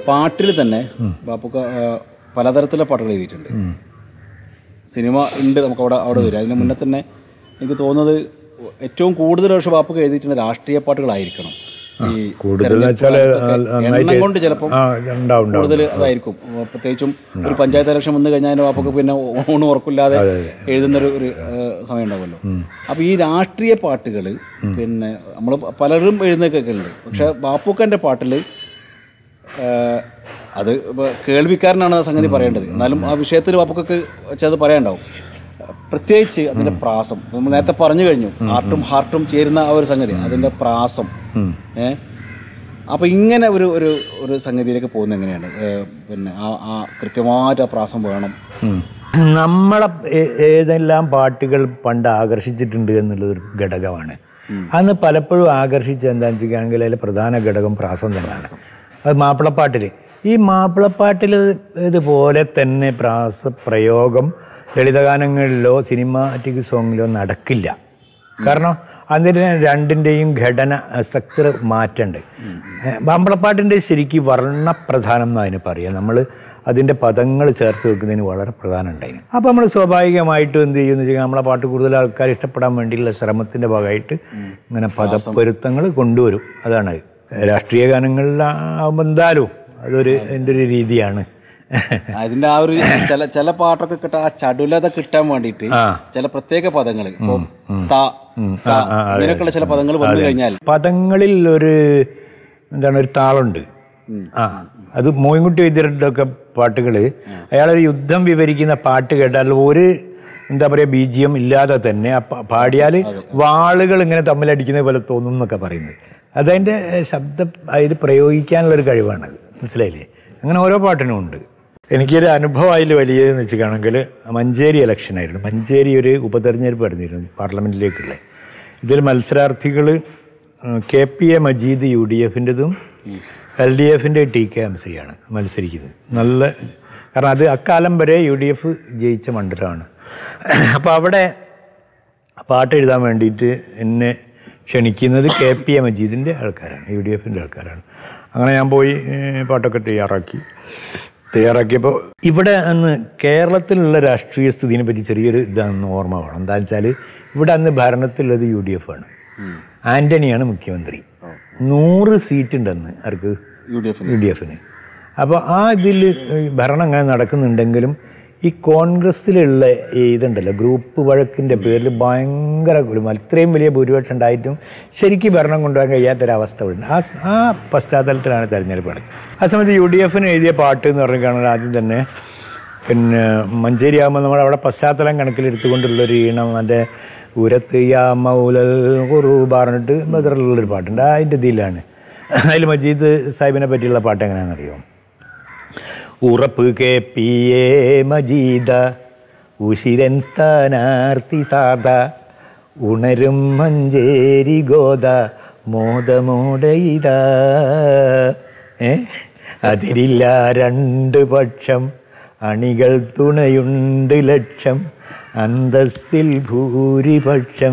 പാട്ടിൽ തന്നെ ബാപ്പുക്ക ആ, പലതരത്തിലുള്ള പാട്ടുകൾ എഴുതിയിട്ടുണ്ട് സിനിമ ഉണ്ട് നമുക്ക് അവിടെ അവിടെ വരും അതിന് മുന്നേ തന്നെ എനിക്ക് തോന്നുന്നത് ഏറ്റവും കൂടുതൽ വർഷം ബാപ്പുക്ക എഴുതിയിട്ടുണ്ട് രാഷ്ട്രീയ പാട്ടുകളായിരിക്കണം ഈ കൂടുതൽ വെച്ചാൽ എണ്ണം കൊണ്ട് ചിലപ്പം ആ ഉണ്ടാവും ഉണ്ടാവും കൂടുതൽ അതായിരിക്കും ഉം, പ്രത്യേകിച്ചും ഒരു പഞ്ചായത്ത് ഇലക്ഷൻ വന്നു കഴിഞ്ഞാൽ അതിന്റെ വാപ്പൊക്കെ പിന്നെ ഊണ് ഉറക്കില്ലാതെ എഴുതുന്ന ഒരു ഒരു ഏഹ്, സമയം ഉണ്ടാവുമല്ലോ അപ്പൊ ഈ രാഷ്ട്രീയ പാട്ടുകൾ പിന്നെ നമ്മൾ പലരും എഴുതുന്നൊക്കെ ഉണ്ട് പക്ഷെ ബാപ്പുക്കന്റെ പാട്ടില് ഏഹ്, അത് ഇപ്പൊ കേൾവിക്കാരനാണ് ആ സംഗതി പറയേണ്ടത് എന്നാലും ആ വിഷയത്തിൽ ബാപ്പുക്കൊക്കെ വെച്ചത് പറയാനുണ്ടാവും പ്രത്യേകിച്ച് അതിന്റെ പ്രാസം നമ്മൾ നേരത്തെ പറഞ്ഞു കഴിഞ്ഞു ആർട്ടും ഹാർട്ടും ചേരുന്ന ആ ഒരു സംഗതി അതിന്റെ പ്രാസം ഏഹ് അപ്പൊ ഇങ്ങനെ ഒരു ഒരു ഒരു സംഗതിയിലേക്ക് പോകുന്നത് എങ്ങനെയാണ് ഏഹ് പിന്നെ ആ ആ കൃത്യമായിട്ട് ആ പ്രാസം വേണം ഉം. നമ്മളെ ഏ- ഏതെല്ലാം പാട്ടുകൾ പണ്ട് ആകർഷിച്ചിട്ടുണ്ട് എന്നുള്ളതൊരു ഘടകമാണ് അന്ന് പലപ്പോഴും ആകർഷിച്ച എന്താണെന്ന് വെച്ചിട്ടുണ്ടെങ്കിൽ അതിലെ പ്രധാന ഘടകം പ്രാസം തന്നെയാണ് അത് മാപ്പിളപ്പാട്ടിൽ ഈ മാപ്പിളപ്പാട്ടിൽ ഇതുപോലെ തന്നെ പ്രാസ പ്രയോഗം ലളിതഗാനങ്ങളിലോ സിനിമാറ്റിക് സോങ്ങിലോ നടക്കില്ല കാരണം അതിന് രണ്ടിൻ്റെയും ഘടന സ്ട്രക്ചർ മാറ്റണ്ട് മാപ്പിളപ്പാട്ടിൻ്റെ ശരിക്കും വർണ്ണപ്രധാനം എന്ന് അതിന് പറയാം നമ്മൾ അതിൻ്റെ പദങ്ങൾ ചേർത്ത് വെക്കുന്നതിന് വളരെ പ്രധാനം ഉണ്ടായിരുന്നു അപ്പോൾ നമ്മൾ സ്വാഭാവികമായിട്ടും എന്ത് ചെയ്യുമെന്ന് വെച്ചാൽ നമ്മളെ പാട്ട് കൂടുതൽ ആൾക്കാർ ഇഷ്ടപ്പെടാൻ വേണ്ടിയുള്ള ശ്രമത്തിൻ്റെ ഭാഗമായിട്ട് ഇങ്ങനെ പദപ്പൊരുത്തങ്ങൾ കൊണ്ടുവരും അതാണ് അത്. രാഷ്ട്രീയ ഗാനങ്ങളിലാകുമ്പോൾ എന്തായാലും അതൊരു എൻ്റെ ഒരു രീതിയാണ് അതിന്റെ ആ ഒരു ചില ചില പാട്ടൊക്കെ കിട്ടാൻ ആ ചടുലത കിട്ടാൻ വേണ്ടിയിട്ട് ആ. ചില പ്രത്യേക പദങ്ങൾ ഇപ്പൊ ത ക, ഇങ്ങനെയൊക്കെയുള്ള ചില പദങ്ങൾ വന്നു കഴിഞ്ഞാൽ പദങ്ങളിൽ ഒരു എന്താണ് ഒരു താളുണ്ട് ആ അത് മോയിൻകുട്ടി വൈദ്യരുടെ ഒക്കെ പാട്ടുകൾ അയാളൊരു യുദ്ധം വിവരിക്കുന്ന പാട്ട് കേട്ടാൽ ഒരു എന്താ പറയുക ബീജിയം ഇല്ലാതെ തന്നെ ആ പ- പാടിയാൽ വാളുകൾ ഇങ്ങനെ തമ്മിലടിക്കുന്ന പോലെ തോന്നും എന്നൊക്കെ പറയുന്നത് അതതിൻ്റെ ശബ്ദം അതിൽ പ്രയോഗിക്കാനുള്ളൊരു കഴിവാണത് മനസ്സിലായില്ലേ അങ്ങനെ ഓരോ പാട്ടിനും ഉണ്ട് എനിക്കൊരു അനുഭവം അതിൽ വലിയതെന്ന് വെച്ചിട്ടാണെങ്കിൽ മഞ്ചേരി ഇലക്ഷനായിരുന്നു മഞ്ചേരി ഒരു ഉപതെരഞ്ഞെടുപ്പ് നടന്നിരുന്നു പാർലമെൻറ്റിലേക്കുള്ള ഇതിൽ മത്സരാർത്ഥികൾ K P A Majeed U D എഫിൻ്റെതും എൽ ഡി എഫിൻ്റെ ടി കെ എം സി ആണ് മത്സരിക്കുന്നത് നല്ല കാരണം അത് അക്കാലം വരെ യു ഡി എഫ് ജയിച്ച മണ്ഡലമാണ് അപ്പോൾ അവിടെ പാട്ട് എഴുതാൻ വേണ്ടിയിട്ട് എന്നെ ക്ഷണിക്കുന്നത് കെ പി എ മജീദിൻ്റെ ആൾക്കാരാണ് യു ഡി എഫിൻ്റെ ആൾക്കാരാണ് അങ്ങനെ ഞാൻ പോയി ഏഹ്, പാട്ടൊക്കെ തയ്യാറാക്കി തയ്യാറാക്കിയപ്പോൾ ഇവിടെ അന്ന് കേരളത്തിലുള്ള രാഷ്ട്രീയ സ്ഥിതിനെ പറ്റി ചെറിയൊരു ഇതാണെന്ന് ഓർമ്മ വേണം എന്താണെന്ന് വെച്ചാൽ ഇവിടെ അന്ന് ഭരണത്തിലുള്ളത് യു ഡി എഫ് ആണ് ആൻ്റണിയാണ് മുഖ്യമന്ത്രി നൂറ് സീറ്റ് ഉണ്ടെന്ന് ആർക്ക് U D F U D എഫിന് അപ്പോൾ ആ ഇതിൽ ഭരണം അങ്ങനെ നടക്കുന്നുണ്ടെങ്കിലും ഈ കോൺഗ്രസ്സിലുള്ള ഈ ഇതുണ്ടല്ലോ ഗ്രൂപ്പ് വഴക്കിൻ്റെ പേരിൽ ഭയങ്കര ഗുലുമാൽ ഇത്രയും വലിയ ഭൂരിപക്ഷം ഉണ്ടായിട്ടും ശരിക്കും ഭരണം കൊണ്ടുപോകാൻ കഴിയാത്തൊരവസ്ഥ ഉണ്ട് ആ സ്- ആ പശ്ചാത്തലത്തിലാണ് തെരഞ്ഞെടുപ്പ് നടക്കുന്നത് ആ സമയത്ത് യു ഡി എഫിന് എഴുതിയ പാട്ട് എന്ന് പറഞ്ഞാൽ ആദ്യം തന്നെ പിന്നെ മഞ്ചേരി ആകുമ്പോൾ നമ്മൾ അവിടെ പശ്ചാത്തലം കണക്കിലെടുത്തുകൊണ്ടുള്ളൊരു ഈണം മറ്റേ ഉരത്ത് യാ മൗലൽ ഖുറൂബ് പറഞ്ഞിട്ട് ബദറിലുള്ളൊരു പാട്ടുണ്ട് അതിൻ്റെ ഇതിലാണ് അതിൽ മജീദ് സാഹിബിനെ പറ്റിയുള്ള പാട്ട് എങ്ങനെയാണെന്നറിയോ ഉറപ്പ് കെ പി എ മജീദ ഉശിരൻ സ്ഥാനാർത്ഥി സാദ ഉണരും മഞ്ചേരി ഗോദ മോദമോടെ ഇതാ ഏ അതിരില്ല രണ്ട് പക്ഷം അണികൾ തുണയുണ്ട് ലക്ഷം അന്തസ്സിൽ ഭൂരിപക്ഷം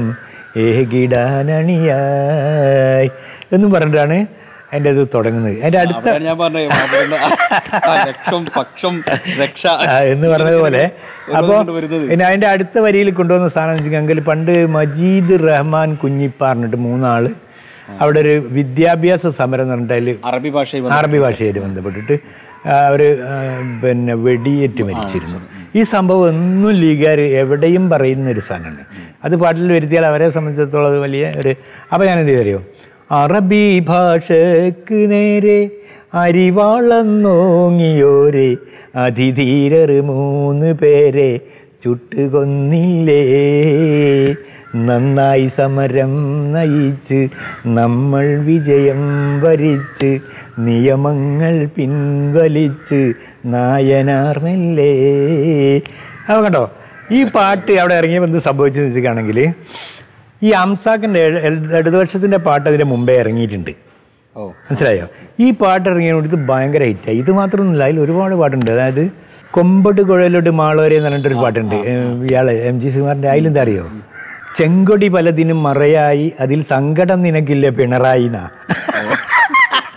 ഏകിടാനണിയായി എന്നും പറഞ്ഞിട്ടാണ് അതിൻ്റെ അത് തുടങ്ങുന്നത് അതിൻ്റെ അടുത്ത അവിടെയാണ് ഞാൻ പറഞ്ഞത് മാപ്പിളന്റെ ആ ലക്ഷം പക്ഷം രക്ഷ ആ, എന്ന് പറഞ്ഞതുപോലെ അപ്പോൾ കൊണ്ട് വരുന്നത്. പിന്നെ അതിൻ്റെ അടുത്ത വരിയിൽ കൊണ്ടുവന്ന സാധനം എന്ന് വെച്ചിട്ടുണ്ടെങ്കിൽ പണ്ട് മജീദ് റഹ്മാൻ കുഞ്ഞിപ്പ പറഞ്ഞിട്ട് മൂന്നാള് അവിടെ ഒരു വിദ്യാഭ്യാസ സമരം എന്ന് പറഞ്ഞിട്ട് അതിൽ അറബി ഭാഷയിൽ അറബി ഭാഷയായിട്ട് ബന്ധപ്പെട്ടിട്ട് അവർ പിന്നെ വെടിയേറ്റ് മരിച്ചിരുന്നു ഈ സംഭവം ഒന്നും ലീഗുകാർ എവിടെയും പറയുന്ന ഒരു സാധനമാണ് അത് പാട്ടിൽ വരുത്തിയാൽ അവരെ സംബന്ധിച്ചിടത്തോളം അത് വലിയ ഒരു അപ്പോൾ ഞാൻ എന്ത് ചെയ്തറിയോ അറബി ഭാഷക്ക് നേരെ അരിവാളന്നോങ്ങിയോരെ അതിധീരർ മൂന്ന് പേരെ ചുട്ടുകൊന്നില്ലേ നന്നായി സമരം നയിച്ച് നമ്മൾ വിജയം വരിച്ച് നിയമങ്ങൾ പിൻവലിച്ച് നായനാർ മെല്ലേ അത് കണ്ടോ ഈ പാട്ട് അവിടെ ഇറങ്ങിയപ്പോൾ എന്ത് സംഭവിച്ചെന്ന് വെച്ചിട്ടാണെങ്കിൽ ഈ അംസാക്കിൻ്റെ ഇടതുപക്ഷത്തിൻ്റെ പാട്ട് അതിന് മുമ്പേ ഇറങ്ങിയിട്ടുണ്ട് ഓ മനസ്സിലായോ ഈ പാട്ട് ഇറങ്ങിയതുകൊണ്ട് ഇത് ഭയങ്കര ഹിറ്റായി ഇത് മാത്രമൊന്നുമില്ല അതിൽ ഒരുപാട് പാട്ടുണ്ട് അതായത് കൊമ്പട്ട് കുഴലോട്ട് മാളവരെ എന്ന് പറഞ്ഞിട്ടൊരു പാട്ടുണ്ട് ഏഹ് ഇയാള് എം ജി ശ്രീകുമാറിൻ്റെ അതിലെന്താ അറിയോ ചെങ്കൊടി പലതിനും മറയായി അതിൽ സങ്കടം നിനക്കില്ല പിണറായി എന്നാ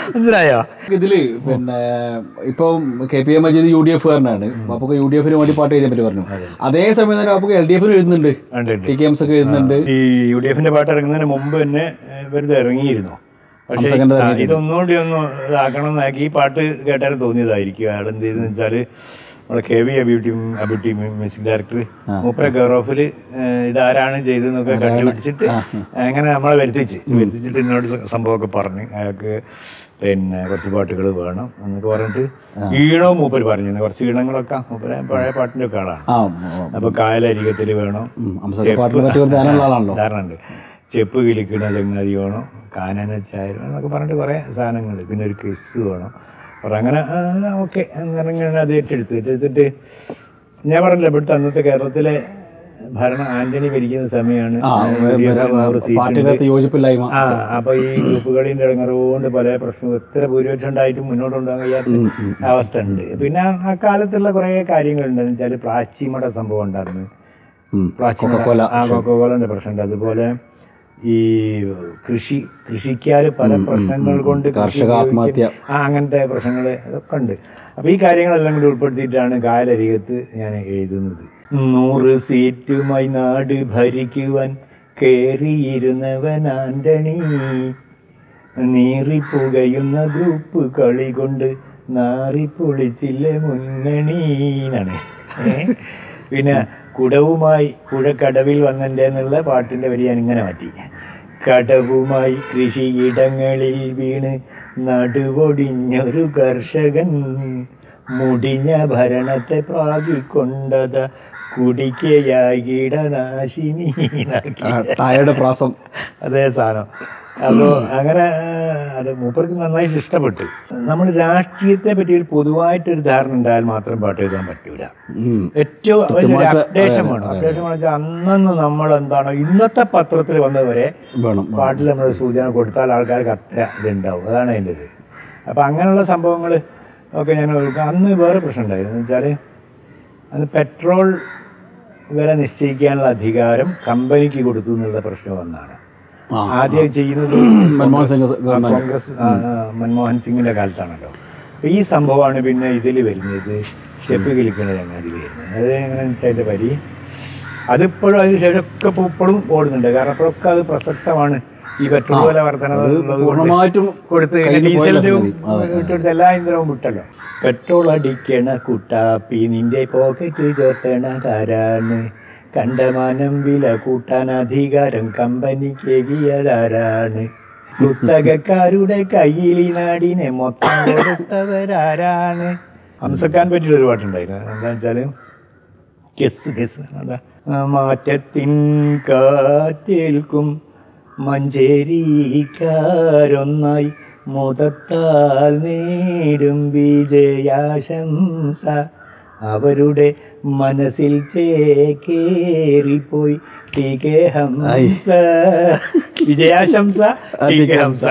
മനസ്സിലായോ ഇതില് പിന്നെ ഇപ്പൊ K P A Majeed U D F കാരനാണ് ബാപ്പൊക്കെ യു ഡി എഫിന് വേണ്ടി പാട്ട് എഴുതാൻ പറ്റി പറഞ്ഞു അതേ സമയം തന്നെ ബാപ്പൊക്കെ എൽ ഡി എഫിന് എഴുതുന്നുണ്ട് ഉണ്ട്, ഉണ്ട്. ടി കെ എംസ് ഒക്കെ എഴുതുന്നുണ്ട് ഈ യു ഡി എഫിന്റെ പാട്ട് ഇറങ്ങുന്നതിന് മുമ്പ് തന്നെ ഏഹ്, വെറുതെ ഇറങ്ങിയിരുന്നു പക്ഷേ ഹംസകന്റെ ആ, ഇതൊന്നുകൂടി ഒന്ന് ഇതാക്കണം എന്നാക്കി ഈ പാട്ട് കേട്ടാൽ തോന്നിയതായിരിക്കും അയാൾ എന്ത് ചെയ്തെന്ന് വെച്ചാല് നമ്മുടെ കെ വി അബ്യൂട്ടി അബ്യൂട്ടി മ്യൂസിക് ഡയറക്ടർ മൂപ്പര ഗൗറോഫില് ഇതാരാണ് ചെയ്തതെന്നൊക്കെ കണ്ടുപിടിച്ചിട്ട് അങ്ങനെ നമ്മളെ വരുത്തിച്ച് വരുത്തിച്ചിട്ട് എന്നോട് സ- സംഭവമൊക്കെ പറഞ്ഞ് അയാൾക്ക് പിന്നെ കുറച്ച് പാട്ടുകൾ വേണം എന്നൊക്കെ പറഞ്ഞിട്ട് ഈണവും മൂപ്പര് പറഞ്ഞിരുന്നു കുറച്ച് ഈണങ്ങളൊക്കെ മൂപ്പര പഴയ പാട്ടിന്റെ ഒക്കെ ആളാണ് ആ അപ്പൊ കായലരികത്തിൽ വേണം അംസക പാട്ടിനെ പറ്റി ഒരു ധാരണയുള്ള ആളാണല്ലോ ധാരണയുണ്ട് ചെപ്പ് കിലിക്കണ ചങ്ങാതി വേണം കാനന ചായ വേണം എന്നൊക്കെ പറഞ്ഞിട്ട് കുറേ സാധനങ്ങൾ പിന്നെ ഒരു കിസ് വേണം അപ്പം അങ്ങനെ ഓക്കെ എന്നിറങ്ങി അത് ഏറ്റെടുത്ത് ഏറ്റെടുത്തിട്ട് ഞാൻ പറഞ്ഞില്ല ഇവിടുത്തെ അന്നത്തെ കേരളത്തിലെ ഭരണം ആന്റണി ഭരിക്കുന്ന സമയമാണ് ആ നൂറ് സീറ്റ് ഉണ്ട്. പാർട്ടികൾക്ക് യോജിപ്പില്ലായ്മ ആ അപ്പൊ ഈ ഗ്രൂപ്പുകളിന്റെ ഇടങ്ങറുകൊണ്ട് പല പ്രശ്നവും എത്ര ഭൂരിപക്ഷം ഉണ്ടായിട്ടും മുന്നോട്ട് കൊണ്ടുപോകാൻ കഴിയാത്ത അവസ്ഥ ഉണ്ട് പിന്നെ ആ- ആ കാലത്തുള്ള കുറെ കാര്യങ്ങളുണ്ട് എന്ന് വെച്ചാൽ പ്രാച്ചീമട സംഭവം ഉണ്ടായിരുന്നു ഉം. പ്രാചീന കൊക്കക്കോല. ആ കൊക്കോകോലന്റെ പ്രശ്നമുണ്ട് അതുപോലെ ഈ കൃഷി കൃഷിക്കാര് പല പ്രശ്നങ്ങൾ കൊണ്ട് കൃഷി കർഷക ആത്മഹത്യ. ആ അങ്ങനത്തെ പ്രശ്നങ്ങൾ അതൊക്കെ ഉണ്ട് അപ്പൊ ഈ കാര്യങ്ങളെല്ലാം കൂടി ഉൾപ്പെടുത്തിയിട്ടാണ് കായലരികത്ത് ഞാൻ എഴുതുന്നത് നൂറ് സീറ്റുമായി നാട് ഭരിക്കുവാൻ കേറിയിരുന്നവൻ ആന്റണി നീറിപ്പുകയുന്ന ഗ്രൂപ്പ് കളി കൊണ്ട് നാറിപ്പൊളിച്ചില്ലേ മുന്നണി എന്നാണ് ഏ? പിന്നെ കുടവുമായി പുഴക്കടവിൽ വന്നെൻ്റെ എന്നുള്ള പാട്ടിൻ്റെ വരി ഞാൻ ഇങ്ങനെ മാറ്റി കടവുമായി കൃഷിയിടങ്ങളിൽ വീണ് നടുവൊടിഞ്ഞൊരു കർഷകൻ മുടിഞ്ഞ ഭരണത്തെ പ്രാകിക്കൊണ്ടത കുടിക്കയായി കീടനാശിനി ടയർഡ് പ്രാസം അതേ സാധനം അപ്പോ അങ്ങനെ ആ, അത് മൂപ്പർക്ക് നന്നായിട്ട് ഇഷ്ടപ്പെട്ടു നമ്മൾ രാഷ്ട്രീയത്തെ പറ്റി ഒരു പൊതുവായിട്ടൊരു ധാരണ ഉണ്ടായാൽ മാത്രം പാട്ട് എഴുതാൻ പറ്റൂല ഉം. ഏറ്റവും വലിയൊരു കൃത്യമായിട്ട് അപ്ഡേഷൻ വേണം അപ്ഡേഷൻ വേണം വെച്ചാൽ അന്നന്ന് നമ്മൾ എന്താണോ ഇന്നത്തെ പത്രത്തിൽ വന്നവരെ വേണം പാട്ടിൽ നമ്മൾ സൂചന കൊടുത്താൽ ആൾക്കാർക്ക് അത്ര ഇതുണ്ടാവും അതാണ് അതിൻ്റെ ഇത് അപ്പം അങ്ങനെയുള്ള സംഭവങ്ങൾ ഒക്കെ ഞാൻ ഓർക്കാം. അന്ന് വേറെ പ്രശ്നം ഉണ്ടായിരുന്നു എന്ന് വെച്ചാൽ അന്ന് പെട്രോൾ വില നിശ്ചയിക്കാനുള്ള അധികാരം കമ്പനിക്ക് കൊടുത്തു എന്നുള്ള പ്രശ്നം വന്നാണ് ആ, ആദ്യം ചെയ്യുന്നത് മൻമോഹൻ സിംഗ് ആ, കോൺഗ്രസ് ആ, ആ, മൻമോഹൻ സിംഗിന്റെ കാലത്താണല്ലോ അപ്പൊ ഈ സംഭവമാണ് പിന്നെ ഇതിൽ വരുന്നത് സ്റ്റെപ്പ് കിളിക്കണ ചങ്ങാതി വരുന്നത് അത് എങ്ങനെയാണെന്ന് വെച്ചാൽ അതിന്റെ വരി അതിപ്പോഴും അതിന് ശേഷം ഒക്കെ ഇപ്പൊ ഇപ്പോഴും ഓടുന്നുണ്ട് കാരണം അപ്പോഴൊക്കെ അത് പ്രസക്തമാണ് ഈ പെട്രോൾ വില വർധനവ് ഉള്ളത് കൊണ്ട് പൂർണ്ണമായിട്ടും കൊടുത്ത് കഴിഞ്ഞു പോയ ഡീസലിനും സംഗതി. അതെ, വിട്ടെടുത്ത് എല്ലാ ഇന്ധനവും വിട്ടല്ലോ പെട്രോൾ അടിക്കണ കുട്ടാപ്പി നിന്റെ പോക്കറ്റ് ചോർത്തണതാരാണ് കണ്ടമാനം വില കൂട്ടാൻ അധികാരം കമ്പനിക്കേകിയതാരാണ് കുത്തകക്കാരുടെ കയ്യിൽ ഈ നാടിനെ മൊത്തം കൊടുത്തവരാരാണ് ഹംസക്കാൻ പറ്റിയൊരു ഒരു പാട്ടുണ്ടായിരുന്നു എന്താ വെച്ചാല് കെസ് കെസ് അതാ മാറ്റത്തിൻ കാറ്റേൽക്കും മഞ്ചേരിക്കാരൊന്നായി മുതത്താൽ നേടും വിജയാശംസ അവരുടെ മനസ്സിൽ ചേക്കേറിപ്പോയി ടി കെ ഹംസ വിജയാശംസ ടി കെ ഹംസ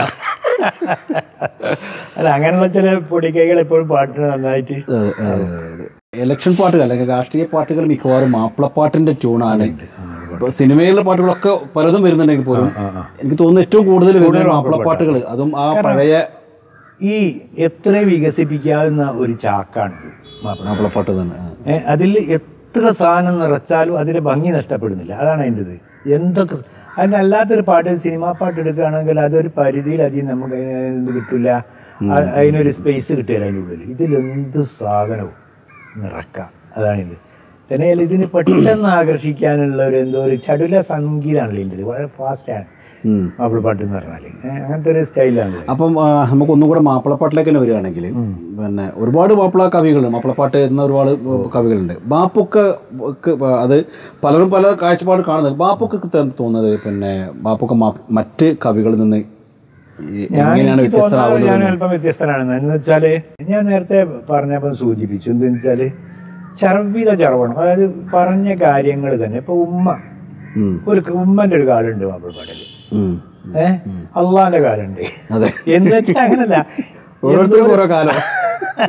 അല്ല അങ്ങനെയുള്ള ചില പൊടിക്കൈകൾ എപ്പോഴും പാട്ടിന് നന്നായിട്ട് ഇലക്ഷൻ പാട്ടുകൾ അല്ലെങ്കിൽ രാഷ്ട്രീയ പാട്ടുകൾ മിക്കവാറും മാപ്പിളപ്പാട്ടിന്റെ ട്യൂണാണ് ഇപ്പൊ സിനിമയിലെ പാട്ടുകളൊക്കെ പലതും വരുന്നുണ്ടെങ്കിൽ പോലും എനിക്ക് തോന്നുന്നു ഏറ്റവും കൂടുതൽ വരുന്നത് മാപ്പിളപ്പാട്ടുകൾ അതും ആ പഴയ ഈ എത്ര വികസിപ്പിക്കാവുന്ന ഒരു ചാക്കാണിത് മാപ്പിള മാപ്പിളപ്പാട്ട് തന്നെ ആ. ഏ, അതിൽ എത്ര സാധനം നിറച്ചാലും അതിന്റെ ഭംഗി നഷ്ടപ്പെടുന്നില്ല അതാണ് അതിൻ്റെ ഇത് എന്തൊക്കെ സ- അതിനല്ലാത്തൊരു പാട്ട് സിനിമാ പാട്ട് എടുക്കുകയാണെങ്കിൽ അതൊരു പരിധിയിലധികം നമുക്ക് അതിന് എന്ത് കിട്ടില്ല അ- അതിനൊരു സ്പേസ് കിട്ടില്ല അതിൻ്റെ ഉള്ളിൽ ഇതിലെന്ത് സാധനവും നിറക്കാം അതാണിത് പിന്നെ ഇതിന് പെട്ടെന്ന് ആകർഷിക്കാനുള്ള ഒരു എന്തോ ഒരു ചടുല സംഗീതമാണല്ലോ ഇതിൻ്റെ വളരെ ഫാസ്റ്റാണ് ഉം. മാപ്പിളപ്പാട്ട് എന്ന് പറഞ്ഞാൽ അങ്ങനത്തെ ഒരു സ്റ്റൈലാണല്ലോ അപ്പം ആ, നമുക്ക് ഒന്നും കൂടെ മാപ്പിളപ്പാട്ടിലേക്ക് തന്നെ വരികയാണെങ്കിൽ പിന്നെ ഒരുപാട് മാപ്പിള കവികളുണ്ട് മാപ്പിളപ്പാട്ട് എന്ന ഒരുപാട് കവികളുണ്ട് ബാപ്പൊക്കെ ഒക്കെ അത് പലരും പല കാഴ്ചപ്പാട് കാണുന്നത് ബാപ്പൊക്കെ തോന്നുന്നത് പിന്നെ ബാപ്പൊക്കെ മാ- മറ്റ് കവികളിൽ നിന്ന് ഈ ഞാൻ എങ്ങനെയാണ് എനിക്ക് തോന്നാറ് ഞാൻ വ്യത്യസ്തരാകുന്നത് അല്പം വ്യത്യസ്തനാണെന്ന് എന്ന് വെച്ചാല് ഞാൻ നേരത്തെ പറഞ്ഞപ്പോൾ സൂചിപ്പിച്ചു എന്താന്ന് വെച്ചാല് ചർവിത ചർവണം അതായത് പറഞ്ഞ കാര്യങ്ങൾ തന്നെ ഇപ്പൊ ഉമ്മ ഉം. ഒരു ഉമ്മന്റെ ഒരു കാലുണ്ട് മാപ്പിളപ്പാട്ടില് ഉം. ഏ അള്ളാന്റെ കാലുണ്ട് അതെ എന്ന് വെച്ചാൽ അങ്ങനല്ല ഓരോരുത്തർക്കും ഓരോ കാലം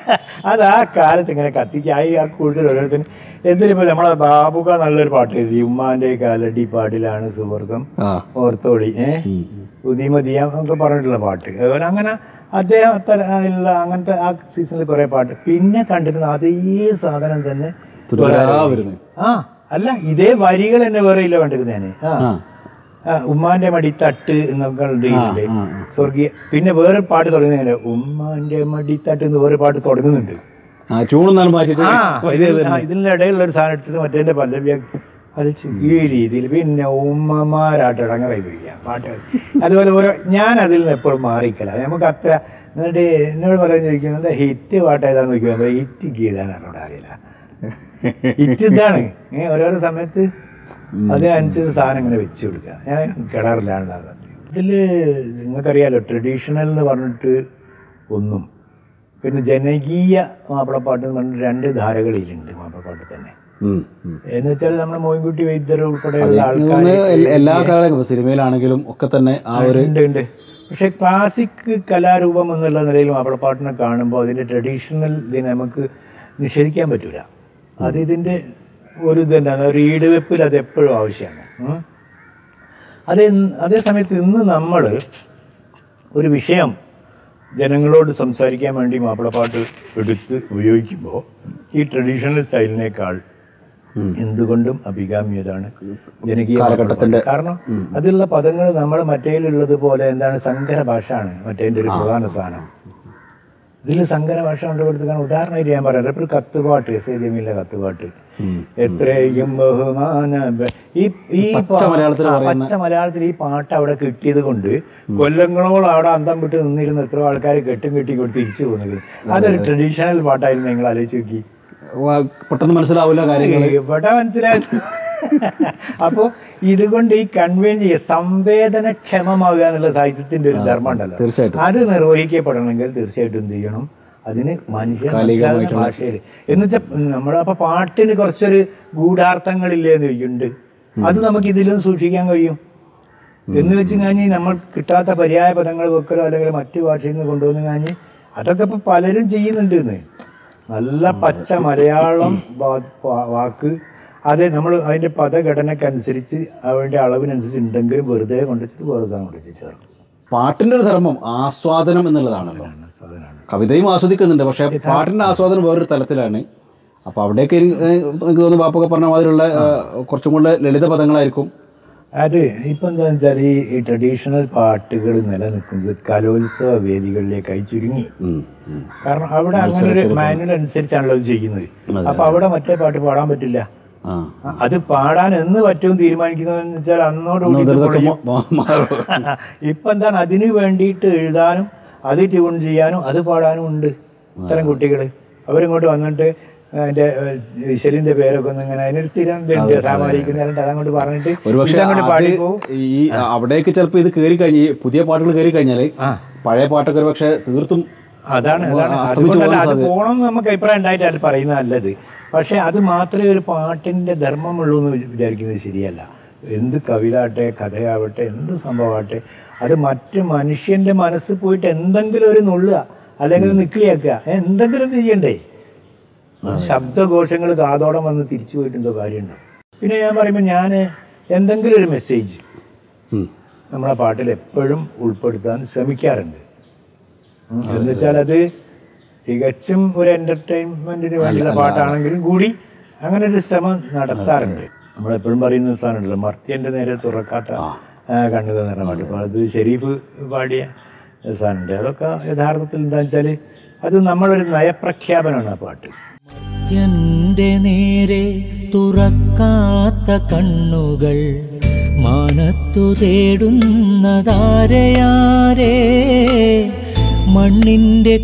അത് ആ കാലത്ത് ഇങ്ങനെ കത്തിക്കായി ആ കൂടുതൽ ഓരോരുത്തരും എന്തിനിപ്പോ നമ്മളെ ബാബുക നല്ലൊരു പാട്ട് എഴുതി ഉമ്മാന്റെ കാലടി പാടിലാണ് സുവർഗം ആ ഓർത്തോടി ഏഹ് ഉദീമതിയ എന്നൊക്കെ പറഞ്ഞിട്ടുള്ള പാട്ട് അതുപോലെ അങ്ങനെ അദ്ദേഹം അത്ര ഉള്ള അങ്ങനത്തെ ആ സീസണിൽ കുറെ പാട്ട് പിന്നെ കണ്ടിരുന്ന അതേ സാധനം തന്നെ തുടരാ വരുന്നത് ആ അല്ല ഇതേ വരികൾ തന്നെ വേറെ ഇല്ല കണ്ടിരുന്നേന് ആ ആ ആ, ഉമ്മാന്റെ മടിത്തട്ട് എന്നൊക്കെ ഉണ്ട് ഇതിലുണ്ട്. ആ, സ്വർഗീയ പിന്നെ വേറെ പാട്ട് തുടങ്ങുന്നതിന് ഉമ്മാന്റെ മടിത്തട്ട് എന്ന് വേറെ പാട്ട് തുടങ്ങുന്നുണ്ട് ആ ട്യൂണൊന്നാലും മാറ്റിയിട്ട് ആ വലിയ ഇതിൽ- ആ, ഇതിന്റെ ഇടയിലുള്ള ഒരു സാധനം എടുത്തിട്ട് മറ്റേ പല്ലവി അത് ചി- ഈ രീതിയിൽ പിന്നെ ഉമ്മമാരാട്ട് ഇടങ്ങറായി പോയിക്കാം പാട്ടുകൾ അതുപോലെ ഓരോ ഞാൻ അതിൽ നിന്ന് എപ്പോഴും മാറിക്കല നമുക്ക് അത്ര എന്നിട്ട് എന്നോട് പറയാൻ ചോദിക്കുന്നത് ഹിറ്റ് പാട്ട് ഏതാന്ന് നോക്കിയാൽ ഹിറ്റ് ഗീതാനാണ് അവിടെ അറിയില്ല ഹിറ്റ് ഇതാണ് ഏ, ഓരോരോ സമയത്ത് അതിനനുസരിച്ച് സാധനം ഇങ്ങനെ വെച്ച് കൊടുക്കുക ഞാൻ കിടാറില്ലാണ്ടാകുക ഇതില് നിങ്ങൾക്കറിയാലോ ട്രഡീഷണൽ എന്ന് പറഞ്ഞിട്ട് ഒന്നും പിന്നെ ജനകീയ മാപ്പിളപ്പാട്ട് എന്ന് പറഞ്ഞിട്ട് രണ്ട് ധാരകളിലുണ്ട് മാപ്പിളപ്പാട്ട് തന്നെ ഉം, ഉം. എന്ന് വെച്ചാൽ നമ്മുടെ മോയിൻകുട്ടി വൈദ്യർ ഉൾപ്പെടെയുള്ള എനിക്ക് ആൾക്കാർ തോന്നുന്നു എൽ- എല്ലാ കാലങ്ങളും ഇപ്പൊ സിനിമയിലാണെങ്കിലും ഒക്കെ തന്നെ ആ ഒരു ഉണ്ട് ഉണ്ട് പക്ഷെ ക്ലാസിക് കലാരൂപം എന്നുള്ള നിലയിൽ മാപ്പിളപ്പാട്ടിനെ കാണുമ്പോൾ അതിന്റെ ട്രഡീഷണൽ ഇതിനെ നമുക്ക് നിഷേധിക്കാൻ പറ്റൂല അത് ഇതിന്റെ ഒരു ഇത് തന്നെയാണ് ഒരു ഈടുവെപ്പിൽ അത് എപ്പോഴും ആവശ്യമാണ് ഉം. അതേ അതേ സമയത്ത് ഇന്ന് നമ്മൾ ഒരു വിഷയം ജനങ്ങളോട് സംസാരിക്കാൻ വേണ്ടി മാപ്പിളപ്പാട്ട് എടുത്ത് ഉപയോഗിക്കുമ്പോൾ ഈ ട്രഡീഷണൽ സ്റ്റൈലിനേക്കാൾ എന്തുകൊണ്ടും അഭികാമ്യതാണ് ജനകീയ കാലഘട്ടത്തിന്റെ മാപ്പിളപ്പാട്ട്. കാരണം അതിലുള്ള പദങ്ങൾ നമ്മൾ മറ്റേലുള്ളത് പോലെ എന്താണ് സങ്കര ഭാഷ ആണ് മറ്റേതിന്റെ ഒരു പ്രധാന സാധനം ഇതിൽ സങ്കര ഭാഷ കൊണ്ടുകൊടുത്താണ് ഉദാഹരണമായിട്ട് ഞാൻ പറയാം ഇപ്പോൾ കത്തുപാട്ട് എസ് എ ജമീലിന്റെ കത്തുപാട്ട് എത്രയും ബഹുമാന ബ- ഈ ഈ പച്ച മലയാളത്തിൽ ആ, പച്ച മലയാളത്തിൽ ഈ പാട്ട് അവിടെ കിട്ടിയത് കൊണ്ട് കൊല്ലങ്ങളോളം അവിടെ അന്തം വിട്ട് നിന്നിരുന്ന എത്ര ആൾക്കാർ കെട്ടും കെട്ടി കൊടുത്ത് തിരിച്ചു പോകുന്നത് അതൊരു ട്രഡീഷണൽ പാട്ടായിരുന്നു നിങ്ങൾ ആലോചിച്ച് നോക്കി വ- പെട്ടെന്ന് മനസ്സിലാവില്ല കാര്യങ്ങൾ ഇവിടെ മനസ്സിലായി അപ്പോ ഇതുകൊണ്ട് ഈ കൺവേ ചെയ്യ സംവേദനക്ഷമമാകുക എന്നുള്ള സാഹിത്യത്തിന്റെ ഒരു ധർമ്മം ഉണ്ടല്ലോ തീർച്ചയായിട്ടും അത് നിർവഹിക്കപ്പെടണമെങ്കിൽ തീർച്ചയായിട്ടും എന്ത് ചെയ്യണം അതിന് മനുഷ്യൻ മനസ്സിലാകുന്ന ഭാഷയിൽ എന്ന് വെച്ചാൽ നമ്മളപ്പോ പാട്ടിന് കുറച്ചൊരു ഗൂഢാർത്ഥങ്ങളില്ലേ എന്ന് ചോദിക്കുന്നുണ്ട് അത് നമുക്ക് ഇതിലും സൂക്ഷിക്കാൻ കഴിയും എന്ന് വെച്ച് കഴിഞ്ഞ് നമ്മൾ കിട്ടാത്ത പര്യായ പദങ്ങൾ വെക്കലോ അല്ലെങ്കിൽ മറ്റു ഭാഷയിൽ നിന്ന് കൊണ്ടുവന്ന് കഴിഞ്ഞ് അതൊക്കെ ഇപ്പൊ പലരും ചെയ്യുന്നുണ്ട് ഇന്ന് നല്ല പച്ച മലയാളം വാ- വാ- വാക്ക് അതെ നമ്മൾ അതിന്റെ പദഘടനക്കനുസരിച്ച് അതിന്റെ അളവിനനുസരിച്ച് ഉണ്ടെങ്കിലും വെറുതെ കൊണ്ടുവച്ചിട്ട് വേറെ സാധനം കൊണ്ടുവച്ച് ചേർക്കും പാട്ടിന്റെ ഒരു ധർമ്മം ആസ്വാദനം എന്നുള്ളതാണല്ലോ സാധനമാണ് കവിതയും ആസ്വദിക്കുന്നുണ്ട് പക്ഷെ പാട്ടിന്റെ ആസ്വാദനം വേറൊരു തലത്തിലാണ് അപ്പൊ അവിടെയൊക്കെ എനിക്ക് എനിക്ക് തോന്നുന്നു ബാപ്പൊക്കെ പറഞ്ഞ മാതിരിയുള്ള ഏഹ്, കുറച്ചും കൂടെ ലളിത പദങ്ങളായിരിക്കും അത് ഇപ്പൊ എന്താ വെച്ചാൽ ഈ ഈ ട്രഡീഷണൽ പാട്ടുകൾ നിലനിൽക്കുന്നത് കലോത്സവ വേദികളിലേക്കായി ചുരുങ്ങി ഉം, ഉം. കാരണം അവിടെ അങ്ങനെ ഒരു മാനുവൽ അനുസരിച്ചാണല്ലോ അത് ചെയ്യുന്നത് അപ്പൊ അവിടെ മറ്റേ പാട്ട് പാടാൻ പറ്റില്ല ആ ആ, അത് പാടാൻ എന്ന് പറ്റും തീരുമാനിക്കുന്നതെന്ന് വെച്ചാൽ അന്നോടുകൂടി ഇത് ഇതൊക്കെ പൊളിയും. മാ- മാറും. ഇപ്പൊ എന്താണ് അതിന് വേണ്ടിയിട്ട് എഴുതാനും അത് ട്യൂൺ ചെയ്യാനും അത് പാടാനും ഉണ്ട് ഇത്തരം കുട്ടികൾ അവരിങ്ങോട്ട് വന്നിട്ട് അതിന്റെ ഈശ്വരിന്റെ പേരൊക്കെ ഒന്ന് ഇങ്ങനെ അതിനൊരു സ്ഥിരം ഇതുണ്ട് സാമാജിക്കുന്നവരുണ്ട് അതങ്ങോട്ട് പറഞ്ഞിട്ട് ഒരുപക്ഷെ ഇതങ്ങോട്ട് അത് പാടിപ്പോ ഈ അവിടേക്ക് ചിലപ്പോൾ ഇത് കയറി കഴിഞ്ഞ് ഈ പുതിയ പാട്ടുകൾ കയറി കഴിഞ്ഞാല് ആ പഴയ പാട്ടൊക്കെ ഒരു പക്ഷെ തീർത്തും അതാണ് അതാണ് അസ്തമിച്ചു അതുകൊണ്ടല്ല പോകാൻ അത് പോകണം എന്ന് നമുക്ക് അഭിപ്രായം ഉണ്ടായിട്ടല്ല പറയുന്നത് നല്ലത് പക്ഷെ അത് മാത്രമേ ഒരു പാട്ടിന്റെ ധർമ്മമുള്ളൂ എന്ന് വിചാരിക്കുന്നത് ശരിയല്ല എന്ത് കവിത ആവട്ടെ കഥയാവട്ടെ എന്ത് സംഭവമാവട്ടെ അത് മറ്റു മനുഷ്യന്റെ മനസ്സിൽ പോയിട്ട് എന്തെങ്കിലും ഒരു നുള്ളുക അല്ലെങ്കിൽ ഒരു നിക്കിളിയാക്കുക എന്തെങ്കിലും ചെയ്യണ്ടേ ശബ്ദഘോഷങ്ങൾ കാതോടെ വന്ന് തിരിച്ചു പോയിട്ട് എന്തോ കാര്യമുണ്ടോ പിന്നെ ഞാൻ പറയുമ്പോൾ ഞാൻ എന്തെങ്കിലും ഒരു മെസ്സേജ് ഉം. നമ്മളെ പാട്ടിൽ എപ്പോഴും ഉൾപ്പെടുത്താൻ ശ്രമിക്കാറുണ്ട് ഉം. എന്ന് വെച്ചാൽ അത് തികച്ചും ഒരു എന്റർടൈൻമെന്റിന് വേണ്ടിയുള്ള പാട്ടാണെങ്കിലും കൂടി അങ്ങനെ ഒരു ശ്രമം നടത്താറുണ്ട് നമ്മളെപ്പോഴും പറയുന്ന സാധനമുണ്ടല്ലോ മർത്യന്റെ നേരെ തുറക്കാത്ത ആ, കണ്ണുക എന്ന് പറഞ്ഞ പാട്ട് അപ്പൊ അത് ഷെരീഫ് പാടിയ സാധനമുണ്ട് അതൊക്കെ യഥാർത്ഥത്തിൽ എന്താ വെച്ചാൽ അത് നമ്മളൊരു നയപ്രഖ്യാപനമാണ് ആ പാട്ട് മർത്യന്റെ നേരെ തുറക്കാത്ത കണ്ണുകൾ മാനത്തു തേടുന്നതാരയാരേ മണ്ണിന്റെ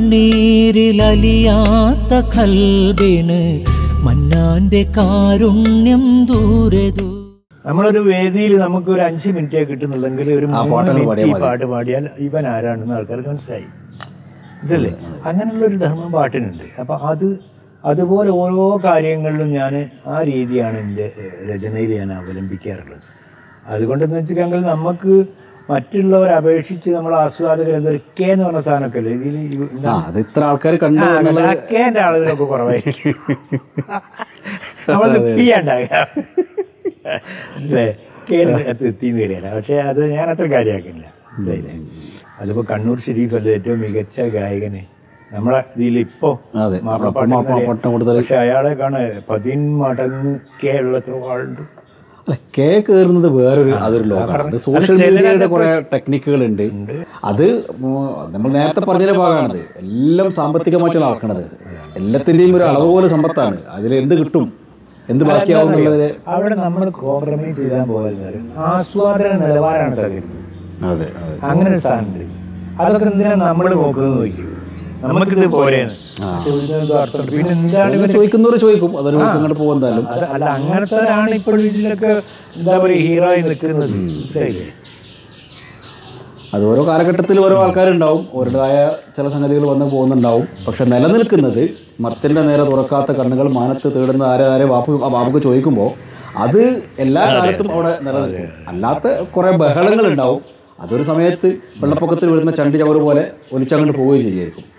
കണ്ണീരിലലിയാത്ത കൽബിന് മന്നാന്റെ കാരുണ്യം ദൂരെ ദൂ നമ്മളൊരു വേദിയിൽ നമുക്ക് ഒരു അഞ്ച് മിനിറ്റേ കിട്ടുന്നുള്ളെങ്കിൽ ഒരു മൂന്ന് പാട്ടങ്ങ് മിനിറ്റ് ഈ പാടിയാൽ പാട്ട് പാടിയാൽ ഇവൻ ആരാണെന്ന് ആൾക്കാർക്ക് മനസ്സിലായി മനസ്സിലല്ലേ അങ്ങനെയുള്ള ഒരു ധർമ്മം പാട്ടിനുണ്ട് അപ്പൊ അത് അതുപോലെ ഓരോ കാര്യങ്ങളിലും ഞാൻ ആ രീതിയാണ് എൻ്റെ ഏഹ്, രചനയിൽ ഞാൻ അവലംബിക്കാറുള്ളത് അതുകൊണ്ടെന്ന് വെച്ചിട്ടുണ്ടെങ്കിൽ നമുക്ക് മറ്റുള്ളവരെ അപേക്ഷിച്ച് നമ്മൾ ആസ്വാദകർ എന്തൊരു കെ എന്ന് പറഞ്ഞ സാധനമൊക്കെ അല്ലേ ഇതിൽ ആ അത് ഇത്ര ആൾക്കാർ കണ്ടു എന്നുള്ളത് കേന്റെ ആളുകളൊക്കെ കുറവായിരിക്കും നമ്മൾ ചെയ്യാണ്ടാകുക അല്ലേ കേരളത്തിൽ എത്തിന്ന് വരികയില്ല പക്ഷേ അത് ഞാൻ അത്ര കാര്യമാക്കുന്നില്ല മനസ്സിലായില്ലേ അതിപ്പോൾ കണ്ണൂർ ഷെരീഫ് അല്ലേ ഏറ്റവും മികച്ച ഗായകന് നമ്മളെ ഇതിൽ ഇപ്പോൾ അതെ പട്ടം കൊടുത്തത് പക്ഷെ അയാളെ കാണാൻ പതിന്മടങ്ങ് കെ ഉള്ള എത്ര ആളുണ്ട് അല്ല കേ കയറുന്നത് വേറൊരു അതൊരു ലോകമാണ് അത് സോഷ്യൽ മീഡിയയുടെ കുറെ ടെക്നിക്കുകൾ ഉണ്ട് അത് ഉം, നമ്മൾ നേരത്തെ പറഞ്ഞ ഭാഗമാണത് എല്ലാം സാമ്പത്തികമായിട്ടാണ് ആക്കണത് എല്ലാത്തിന്റെയും ഒരു അളവ് പോലെ സമ്പത്താണ് അതിൽ എന്ത് കിട്ടും എന്ത് ബാക്കിയാവും എന്നുള്ളത് അവിടെ നമ്മൾ കോംപ്രമൈസ് ചെയ്താൽ പോകുന്നത് ആസ്വാദന നിലവാരമാണ് തകരുന്നത് അതെ അങ്ങനെ ഒരു സ്ഥാനത്ത് അതൊക്കെ എന്തിനാണ് നമ്മൾ നോക്കുന്നത് നോക്കി നമുക്കിത് പോരെന്ന് ചോദിച്ചത് അർത്ഥമുണ്ട്. പിന്നെ എന്താണ് അങ്ങനെ ചോദിക്കുന്നവർ ചോദിക്കും അതൊരു അങ്ങോട്ട് പോകും എന്തായാലും അത് അല്ല അങ്ങനത്തെ ഇപ്പോൾ ഇതിലൊക്കെ എന്താ പറയുക ഹീറോ ആയി നിൽക്കുന്നത് മനസ്സിലായില്ലേ അത് ഓരോ കാലഘട്ടത്തിൽ ഓരോ ആൾക്കാരുണ്ടാവും അവരുടേതായ ചില സംഗതികൾ വന്ന് പോകുന്നുണ്ടാവും പക്ഷെ നിലനിൽക്കുന്നത് മർത്തിന്റെ നേരെ തുറക്കാത്ത കണ്ണുകൾ മാനത്ത് തേടുന്ന ആരെ ആരെ വാപ്പു ആ വാപ്പുക്ക് ചോദിക്കുമ്പോൾ അത് എല്ലാ കാലത്തും അവിടെ നിലനിൽക്കും അല്ലാത്ത കുറെ ബഹളങ്ങൾ ഉണ്ടാവും അതൊരു സമയത്ത് വെള്ളപ്പൊക്കത്തിൽ വിടുന്ന ചണ്ടി ചവറ് പോലെ ഒലിച്ചങ്ങോട്ട് പോവുകയും ചെയ്യുമായിരിക്കും